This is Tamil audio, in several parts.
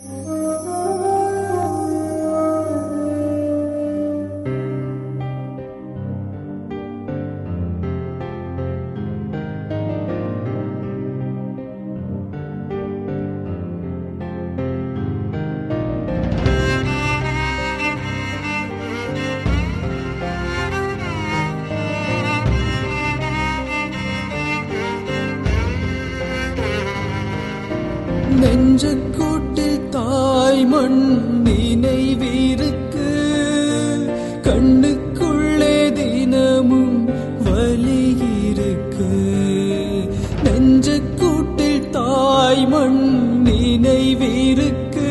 நெஞ்சக்கூட்டில் தாய் மண் நினைவிருக்கு கண்ணுக்குள்ளே தினமும் வலி இருக்கு நெஞ்சக்கூட்டில் தாய் மண் நினைவிருக்கு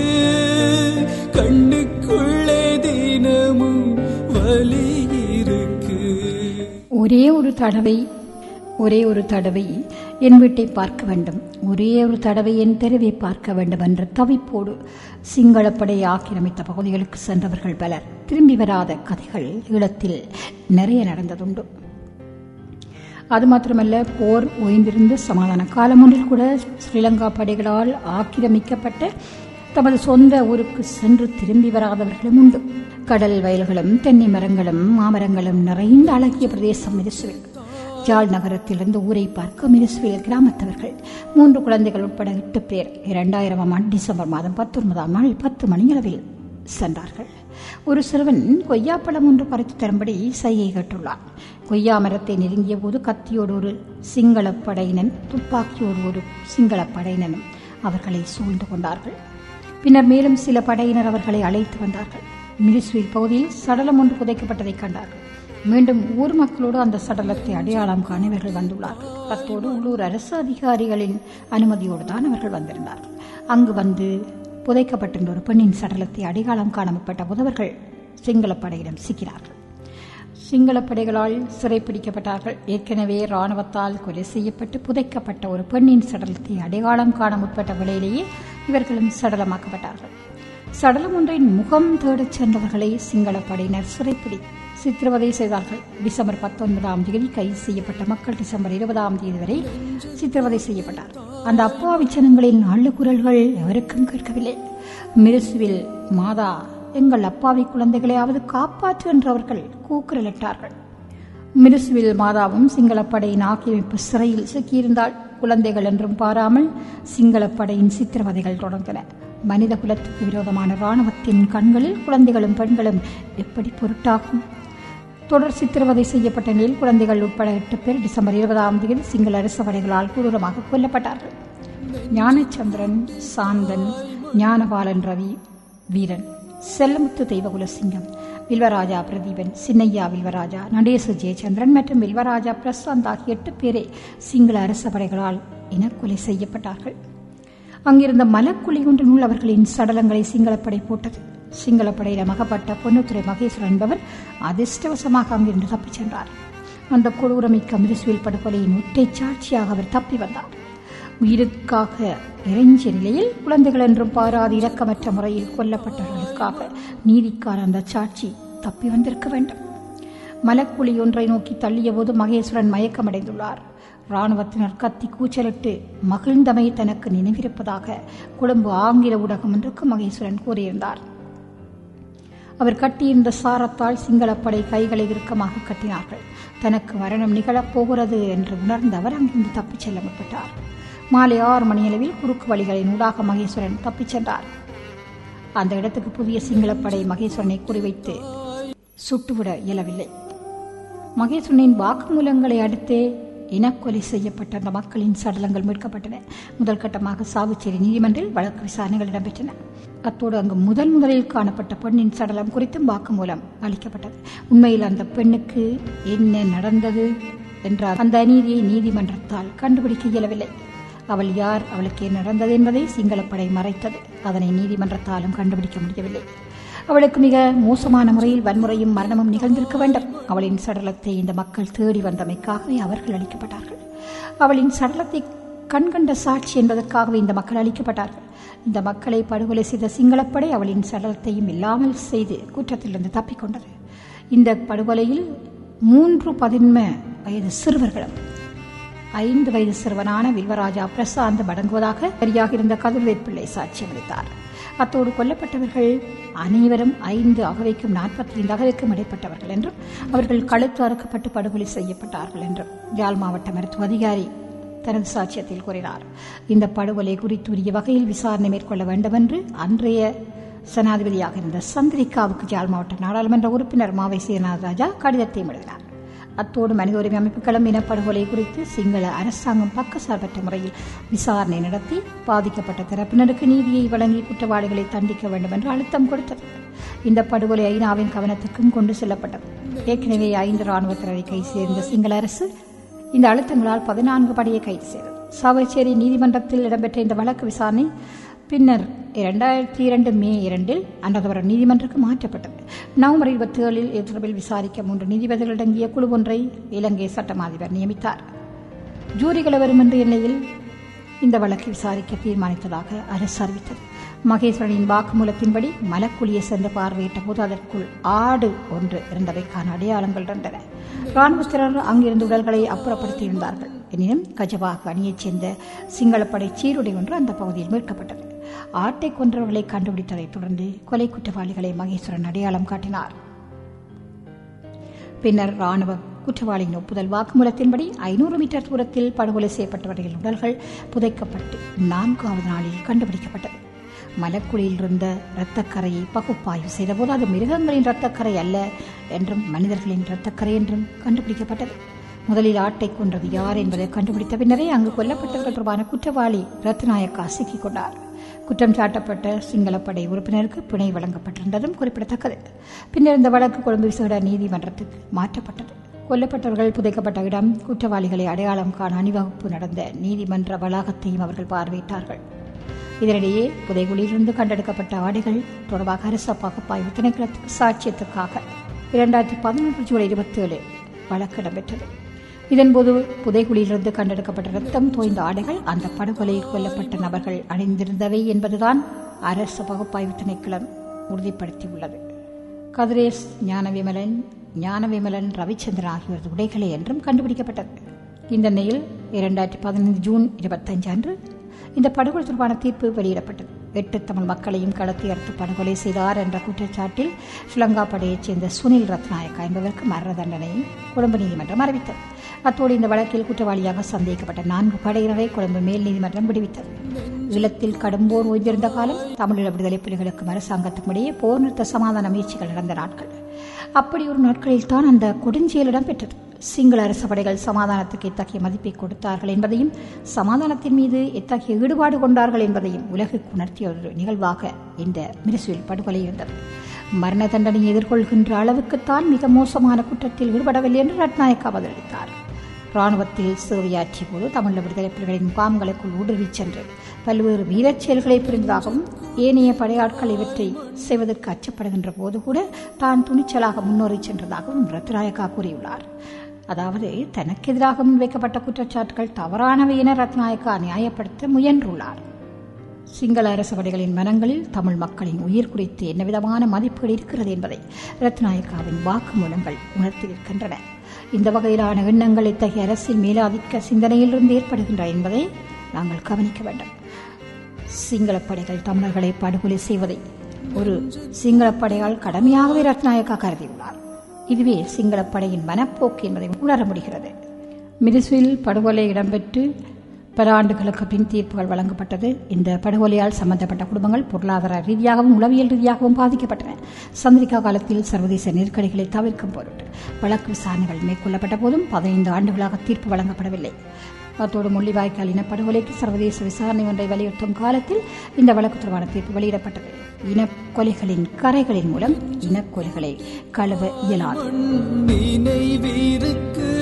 கண்ணுக்குள்ளே தினமும் வலி இருக்கு ஒரே ஒரு தடவை ஒரே ஒரு தடவை என் வீட்டை பார்க்க வேண்டும் ஒரே ஒரு தடவை என் தெருவை பார்க்க வேண்டும் என்ற தவிப்போடு சிங்களப்படை ஆக்கிரமித்த பகுதிகளுக்கு சென்றவர்கள் பலர் திரும்பி வராத கதைகள் ஈழத்தில் நிறைய நடந்ததுண்டு அது மாத்திரமல்ல போர் ஓய்ந்திருந்து சமாதான காலம் ஒன்றில் கூட ஸ்ரீலங்கா படைகளால் ஆக்கிரமிக்கப்பட்ட தமது சொந்த ஊருக்கு சென்று திரும்பி வராதவர்களும் உண்டு கடல் வயல்களும் தென்னை மரங்களும் மாமரங்களும் நிறைந்த அழகிய பிரதேசம் மிருசுவில் ஜாழ் நகரத்திலிருந்து ஊரை பார்க்க மிருசுவில் கிராமத்தவர்கள் மூன்று குழந்தைகள் உட்பட எட்டு பேர் இரண்டாயிரமாம் ஆண்டு டிசம்பர் மாதம் பத்தொன்பதாம் நாள் பத்து மணியளவில் சென்றார்கள் ஒரு சிறுவன் கொய்யாப்பழம் ஒன்று பறித்து தரும்படி சைகை கேட்டுள்ளான் கொய்யா மரத்தை நெருங்கிய போது கத்தியோடு ஒரு சிங்களப் படையினன் துப்பாக்கியோடு ஒரு சிங்களப் படையினனும் அவர்களை சூழ்ந்து கொண்டார்கள் பின்னர் மேலும் சில படையினர் அவர்களை அழைத்து வந்தார்கள் மிரிஸ்வில் பகுதியில் சடலம் ஒன்று புதைக்கப்பட்டதைக் கண்டார்கள் மீண்டும் ஊர் மக்களோடு அந்த சடலத்தை அடையாளம் காண இவர்கள் வந்துள்ளார்கள் அத்தோடு உள்ளூர் அரசு அதிகாரிகளின் அனுமதியோடு தான் அவர்கள் வந்திருந்தார்கள் அங்கு வந்து புதைக்கப்பட்டிருந்த ஒரு பெண்ணின் சடலத்தை அடையாளம் காணப்பட்ட புதவர்கள் சிங்களப் படையிடம் சிக்கினார்கள் சிங்களப் படைகளால் சிறைப்பிடிக்கப்பட்டார்கள் ஏற்கனவே இராணுவத்தால் கொலை செய்யப்பட்டு புதைக்கப்பட்ட ஒரு பெண்ணின் சடலத்தை அடையாளம் காண முற்பட்ட வேளையிலேயே இவர்களும் சடலமாக்கப்பட்டார்கள் சடலம் ஒன்றின் முகம் தேடச் சென்றவர்களை சிங்களப் படையினர் சிறைப்பிடி சித்திரவதை செய்தார்கள் டிசம்பர் பத்தொன்பதாம் தேதி கைது செய்யப்பட்ட மக்கள் டிசம்பர் இருபதாம் தேதி வரை சித்திரவதை செய்யப்பட்டார் அந்த அப்பாவி ஜனங்களின் அள்ளுக்குரல்கள் எவருக்கும் கேட்கவில்லை மிருசுவில் மாதா எங்கள் அப்பாவி குழந்தைகளையாவது காப்பாற்று என்றவர்கள் கூக்குரலிட்டார்கள் மிருசுவில் மாதாவும் சிங்களப்படையின் ஆக்கிரமிப்பு சிறையில் சிக்கியிருந்தால் குழந்தைகள் என்றும் பாராமல் சிங்களப்படையின் சித்திரவதைகள் தொடர்ந்தன மனித குலத்துக்கு விரோதமான இராணுவத்தின் கண்களில் குழந்தைகளும் பெண்களும் எப்படி பொருட்டாகும் தொடர் சித்திரவதை செய்யப்பட்ட நிலையில் குழந்தைகள் உட்பட எட்டு பேர் டிசம்பர் இருபதாம் தேதி சிங்கள அரசு படைகளால் கொடூரமாக கொல்லப்பட்டார்கள் ஞானச்சந்திரன் சாந்தன் ஞானபாலன் ரவி வீரன் செல்லமுத்து தெய்வகுலசிங்கம் வில்வராஜா பிரதீபன் சின்னையா வில்வராஜா நடேச ஜெயச்சந்திரன் மற்றும் வில்வராஜா பிரசாந்த் ஆகிய எட்டு பேரே சிங்கள அரச படைகளால் இனக்கொலை செய்யப்பட்டார்கள் அங்கிருந்த மலக்குழி ஒன்றினுள் அவர்களின் சடலங்களை சிங்களப்படை போட்டது சிங்களப்படையில மகப்பட்ட பொன்னுத்துறை மகேஸ்வரன் என்பவர் அதிர்ஷ்டவசமாக அங்கிருந்து தப்பிச் சென்றார் அந்த கொடூரமிக்க மிருசுவில் படுகொலையின் ஒற்றை சாட்சியாக அவர் தப்பி வந்தார் உயிருக்காக இறைஞ்ச நிலையில் குழந்தைகள் என்றும் பாராது இரக்கமற்ற முறையில் கொல்லப்பட்டவர்களுக்காக நீதிக்கான அந்த சாட்சி தப்பி வந்திருக்க வேண்டும் மலக்குழி ஒன்றை நோக்கி தள்ளிய போது மகேஸ்வரன் மயக்கமடைந்துள்ளார் இராணுவத்தினர் கத்தி கூச்சலிட்டு மகிழ்ந்தமை தனக்கு நினைவிருப்பதாக கொழும்பு ஆங்கில ஊடகம் ஒன்றுக்கு மகேஸ்வரன் கூறியிருந்தார் அவர் கட்டியிருந்த சாரத்தால் சிங்களப்படை கைகளை இறுக்கமாக கட்டினார்கள் தனக்கு மரணம் நிகழப் போகிறது என்று உணர்ந்த அவர் அங்கிருந்து தப்பிச் செல்ல முற்பட்டார் மாலை ஆறு மணியளவில் குறுக்கு வழிகளின் ஊடாக மகேஸ்வரன் தப்பிச் சென்றார் அந்த இடத்துக்கு புதிய சிங்களப்படை மகேஸ்வரனை குறிவைத்து சுட்டுவிட இயலவில்லை மகேஸ்வரனின் வாக்குமூலங்களை அடுத்தே இனக்கொலை செய்யப்பட்ட அந்த மக்களின் சடலங்கள் மீட்கப்பட்டன முதல் கட்டமாக சாவுச்சேரி நீதிமன்றில் வழக்கு விசாரணைகள் இடம்பெற்றன அத்தோடு அங்கு முதல் முதலில் காணப்பட்ட பெண்ணின் சடலம் குறித்தும் வாக்குமூலம் அளிக்கப்பட்டது உண்மையில் அந்த பெண்ணுக்கு என்ன நடந்தது என்ற அந்த அநீதியை நீதிமன்றத்தால் கண்டுபிடிக்க இயலவில்லை அவள் யார் அவளுக்கு என்ன நடந்தது என்பதை சிங்களப்படை மறைத்தது அதனை நீதிமன்றத்தாலும் கண்டுபிடிக்க முடியவில்லை அவளுக்கு மிக மோசமான முறையில் வன்முறையும் மரணமும் நிகழ்ந்திருக்க வேண்டும் அவளின் சடலத்தை இந்த மக்கள் தேடி வந்தமைக்காகவே அவர்கள் அளிக்கப்பட்டார்கள் அவளின் சடலத்தை கண்கண்ட சாட்சி என்பதற்காகவே இந்த மக்கள் அளிக்கப்பட்டார்கள் இந்த மக்களை படுகொலை செய்த சிங்களப்படை அவளின் சடலத்தையும் இல்லாமல் செய்து குற்றத்திலிருந்து தப்பிக்கொண்டது இந்த படுகொலையில் மூன்று பதின்ம வயது சிறுவர்களும் ஐந்து வயது சிறுவனான வில்வராஜா பிரசாந்தம் அடங்குவதாக சரியாக இருந்த கதிர்வேற் பிள்ளை சாட்சியமளித்தார் அத்தோடு கொல்லப்பட்டவர்கள் அனைவரும் ஐந்து அகவைக்கும் நாற்பத்தி ஐந்து அகவைக்கும் இடைப்பட்டவர்கள் என்றும் அவர்கள் கழுத்து அறுக்கப்பட்டு படுகொலை செய்யப்பட்டார்கள் என்றும் யாழ் மாவட்ட மருத்துவ அதிகாரி தனது சாட்சியத்தில் கூறினார் இந்த படுகொலை குறித்து உரிய வகையில் விசாரணை மேற்கொள்ள வேண்டும் என்று அன்றைய சனாதிபதியாக இருந்த சந்திரிகாவுக்கு ஜாழ் மாவட்ட நாடாளுமன்ற உறுப்பினர் மாவை சீரநாத ராஜா கடிதத்தையும் எழுதினார் அத்தோடு மனித உரிமை அமைப்புகளும் இனப்படுகொலை குறித்து சிங்கள அரசாங்கம் பக்கசார்பற்ற முறையில் விசாரணை நடத்தி பாதிக்கப்பட்ட தரப்பினருக்கு நீதியை வழங்கி குற்றவாளிகளை தண்டிக்க வேண்டும் என்று அழுத்தம் கொடுத்தது இந்த படுகொலை ஐநாவின் கவனத்துக்கும் கொண்டு செல்லப்பட்டது ஏற்கனவே ஐந்து ராணுவத்தினரை கைது சேர்ந்த சிங்கள அரசு இந்த அழுத்தங்களால் பதினான்கு படையை கைது செய்தது சாவச்சேரி நீதிமன்றத்தில் இடம்பெற்ற இந்த வழக்கு விசாரணை பின்னர் இரண்டாயிரத்தி இரண்டு மே இரண்டில் அன்றதவர நீதிமன்றக்கு மாற்றப்பட்டது நவம்பர் இருபத்தி ஏழில் இது தொடர்பில் விசாரிக்க மூன்று நீதிபதிகள் அடங்கிய குழு ஒன்றை இலங்கை சட்டம் அதிபர் நியமித்தார் ஜூரிகள் வரும் என்ற எல்லையில் இந்த வழக்கை விசாரிக்க தீர்மானித்ததாக அரசு அறிவித்தது மகேஸ்வரனின் வாக்குமூலத்தின்படி மலக்குழியை சென்று பார்வையிட்ட போது அதற்குள் ஆடு ஒன்று இருந்தவைக்கான அடையாளங்கள் இருந்தன ராணுவத்தினர் அங்கிருந்து உடல்களை அப்புறப்படுத்தியிருந்தார்கள் எனினும் கஜவாக அணியைச் சேர்ந்த சிங்களப்படை சீருடை ஒன்று அந்த பகுதியில் மீட்கப்பட்டது ஆட்டை கொன்றவர்களை கண்டுபிடித்ததைத் தொடர்ந்து கொலை குற்றவாளிகளை மகேஸ்வரன் அடையாளம் காட்டினார் பின்னர் ராணுவ குற்றவாளியின் ஒப்புதல் வாக்குமூலத்தின்படி ஐநூறு மீட்டர் தூரத்தில் படுகொலை செய்யப்பட்டவர்களின் உடல்கள் புதைக்கப்பட்டு நான்காவது நாளில் கண்டுபிடிக்கப்பட்டது மலக்குழியில் இருந்த இரத்தக்கரையை பகுப்பாய்வு செய்தபோது அது மிருகங்களின் இரத்தக்கரை அல்ல என்றும் மனிதர்களின் இரத்தக்கரை என்றும் கண்டுபிடிக்கப்பட்டது முதலில் ஆட்டை கொன்றது யார் என்பதை கண்டுபிடித்த பின்னரே அங்கு கொல்லப்பட்டவர்கள் தொடர்பான குற்றவாளி ரத்நாயக்கா சிக்கிக் கொண்டார் குற்றம் சாட்டப்பட்ட சிங்களப்படை உறுப்பினருக்கு பிணை வழங்கப்பட்டிருந்ததும் குறிப்பிடத்தக்கது பின்னர் இந்த வழக்கு கொழும்பு விசேட நீதிமன்றத்துக்கு மாற்றப்பட்டது கொல்லப்பட்டவர்கள் புதைக்கப்பட்ட இடம் குற்றவாளிகளை அடையாளம் காண அணிவகுப்பு நடந்த நீதிமன்ற வளாகத்தையும் அவர்கள் பார்வையிட்டார்கள் இதனிடையே புதைகுழியிலிருந்து கண்டெடுக்கப்பட்ட ஆடைகள் தொடர்பாக அரச பகுப்பாய்வு திணைக்களத்துக்கு சாட்சியத்துக்காக இரண்டாயிரத்தி பதினொன்று ஜூலை இருபத்தி ஏழு வழக்கு இடம்பெற்றது இதன்போது புதைகுழியிலிருந்து கண்டெடுக்கப்பட்ட ரத்தம் தோய்ந்த ஆடைகள் அந்த படுகொலையில் கொல்லப்பட்ட நபர்கள் அணிந்திருந்தவை என்பதுதான் அரசு பகுப்பாய்வு திணைக்களம் உறுதிப்படுத்தியுள்ளது கதிரேஷ் ஞானவிமலன் ஞானவிமலன் ரவிச்சந்திரன் ஆகியோரது உடைகளே என்றும் கண்டுபிடிக்கப்பட்டது இந்த நிலையில் இரண்டாயிரத்தி பதினைந்து ஜூன் இருபத்தஞ்சு அன்று இந்த படுகொலை தொடர்பான தீர்ப்பு வெளியிடப்பட்டது எட்டு தமிழ் மக்களையும் கடத்தி அறுத்து படுகொலை செய்தார் என்ற குற்றச்சாட்டில் ஸ்ரீலங்கா படையைச் சேர்ந்த சுனில் ரத்நாயக்கா என்பதற்கு மரண தண்டனையை கொழும்பு நீதிமன்றம் அறிவித்தது அத்தோடு இந்த வழக்கில் குற்றவாளியாக சந்தேகிக்கப்பட்ட நான்கு படையினரை கொழும்பு மேல் நீதிமன்றம் விடுவித்தது ஈழத்தில் கடும்போர் ஓய்ந்திருந்த காலம் தமிழீழ விடுதலை புலிகளுக்கும் அரசாங்கத்துக்கும் இடையே போர் நிறுத்த சமாதான முயற்சிகள் நடந்த நாட்கள் அப்படி ஒரு நாட்களில் தான் அந்த கொடுஞ்செயல் இடம்பெற்றது சிங்கள அரசு படைகள் சமாதானத்துக்கு எத்தகைய மதிப்பை கொடுத்தார்கள் என்பதையும் சமாதானத்தின் மீது எத்தகைய ஈடுபாடு கொண்டார்கள் என்பதையும் உலகுக்கு உணர்த்திய ஒரு நிகழ்வாக இந்த மிரிசுவில் படுகொலை இருந்தது மரண தண்டனை எதிர்கொள்கின்ற அளவுக்குத்தான் மிக மோசமான குற்றத்தில் ஈடுபடவில்லை என்று ரட்நாயக்கா பதிலளித்தார் ராணுவத்தில் சேவையாற்றிய போது தமிழ் விடுதலை புலிகளின் முகாம்களுக்குள் ஊடுருவிச் சென்று பல்வேறு வீரச் செயல்களை புரிந்ததாகவும் ஏனைய படையாட்கள் இவற்றை செய்வதற்கு அச்சப்படுகின்ற போது கூட தான் துணிச்சலாக முன்னேறி சென்றதாகவும் ரத்நாயக்கா கூறியுள்ளார் அதாவது தனக்கு எதிராக முன்வைக்கப்பட்ட குற்றச்சாட்டுகள் தவறானவை என ரத்நாயக்கா நியாயப்படுத்த முயன்றுள்ளார் சிங்கள அரசு படைகளின் மனங்களில் தமிழ் மக்களின் உயிர் குறித்து என்ன விதமான மதிப்புகள் இருக்கிறது என்பதை ரத்நாயக்காவின் வாக்குமூலங்கள் உணர்த்தியிருக்கின்றன இந்த வகையிலான எண்ணங்கள் இத்தகைய அரசியல் மேலாதிக்க சிந்தனையிலிருந்து ஏற்படுகின்றன என்பதை நாங்கள் கவனிக்க வேண்டும் சிங்களப் படைகள் தமிழர்களை படுகொலை செய்வதை ஒரு சிங்களப் படையால் கடமையாகவே ரத்நாயக்கா கருதியுள்ளார் இதுவே சிங்களப் படையின் மனப்போக்கு என்பதை உணர முடிகிறது மிரிசுவில் படுகொலை இடம்பெற்று பல ஆண்டுகளுக்கு பின் தீர்ப்புகள் வழங்கப்பட்டது இந்த படுகொலையால் சம்பந்தப்பட்ட குடும்பங்கள் பொருளாதார ரீதியாகவும் உளவியல் ரீதியாகவும் பாதிக்கப்பட்டன சந்திரிகா காலத்தில் சர்வதேச நெருக்கடிகளை தவிர்க்கும் பொருட்டு வழக்கு விசாரணைகள் மேற்கொள்ளப்பட்ட போதும் பதினைந்து ஆண்டுகளாக தீர்ப்பு வழங்கப்படவில்லை அத்தோடு முள்ளிவாய்க்கால் இனப்படுகொலைக்கு சர்வதேச விசாரணை ஒன்றை வலியுறுத்தும் காலத்தில் இந்த வழக்கு தொடர்பான தீர்ப்பு வெளியிடப்பட்டது இனக்கொலைகளின் கரைகளின் மூலம் இனக்கொலைகளை கழுவ இயலாது நினைவிருக்கு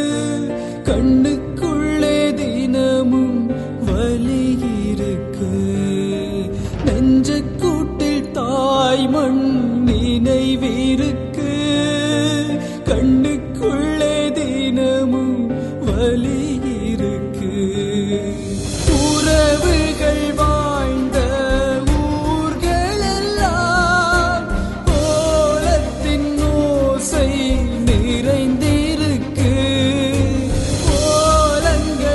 கண்ணுக்குள்ளே தினமும் வலி இருக்கு நெஞ்சக்கூட்டில் தாய் மண் நினைவிருக்கு கண்ணுக்குள்ளே தினமும் வலி இருக்கு உறவுகள் வாழ்ந்த ஊர்களெல்லாம் ஓலத்தின் ஓசை நிறைந்திருக்கு ஓலங்கள்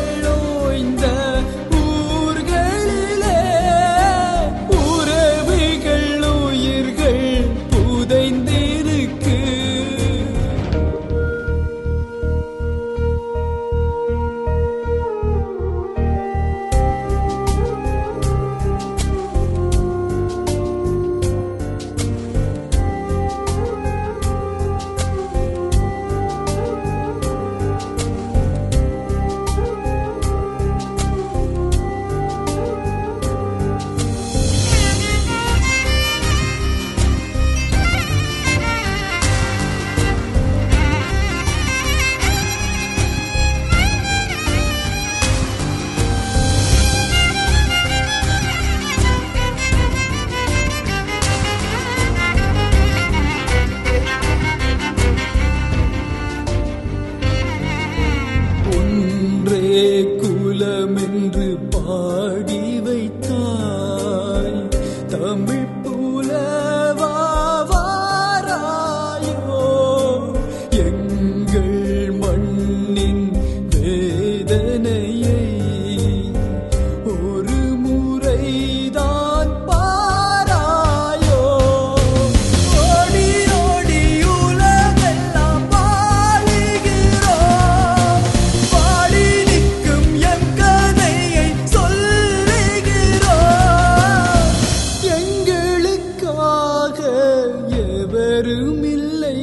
தமிழ் புலவா வாராயோ எங்கள் மண்ணின் வேதனையை ஒரு முறைதான் பாராயோ ஓடி ஓடி உலகெல்லாம் பாடுகிறோம் பாடி நிற்கும் என் கதையை சொல்லுகிறோம் எங்களுக்காக எவரும் இல்லை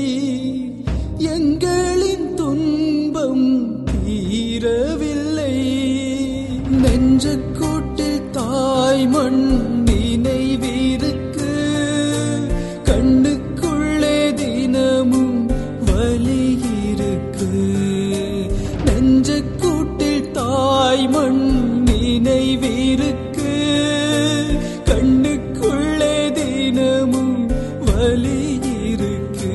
எங்களின் துன்பம் தீரவில்லை நெஞ்சக்கூட்டில் தாய் மண் நினைவிருக்கு கண்ணுக்குள்ளே தினமும் வலி இருக்கு நெஞ்சக்கூட்டில் தாய் மண் நினைவிருக்கு கண்ணுக்குள்ளே தினமும் வலி இருக்கு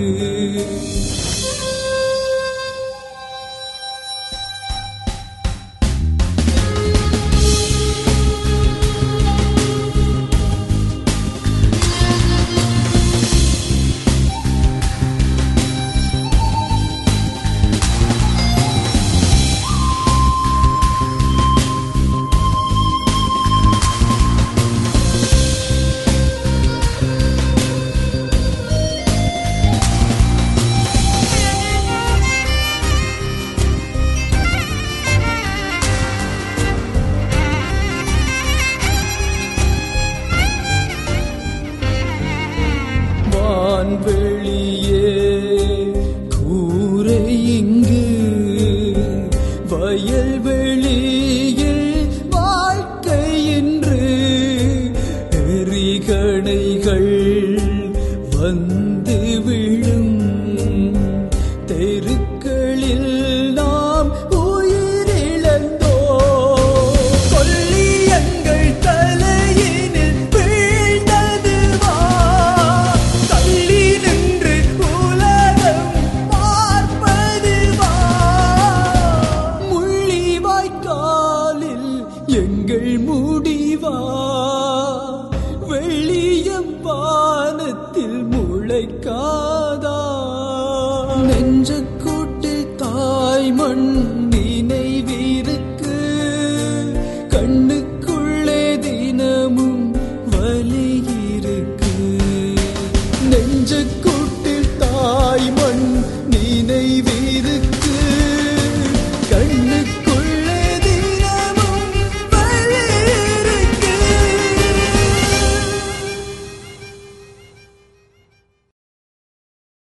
வான்வெளியே கூரை இங்கு வயல்வெளியில் வாழ்க்கை என்று எரிகணைகள் வந்து விழும் தெருக்களில் நாம் உயிரிழந்தோ கொல்லி எங்கள் தலையினில் வீழ்ந்தது வா தள்ளி நின்று உலகம் பார்ப்பது வா முள்ளி வாய்க்காலில் எங்கள் முடிவா வெள்ளியம் வானத்தில் முளைக்கா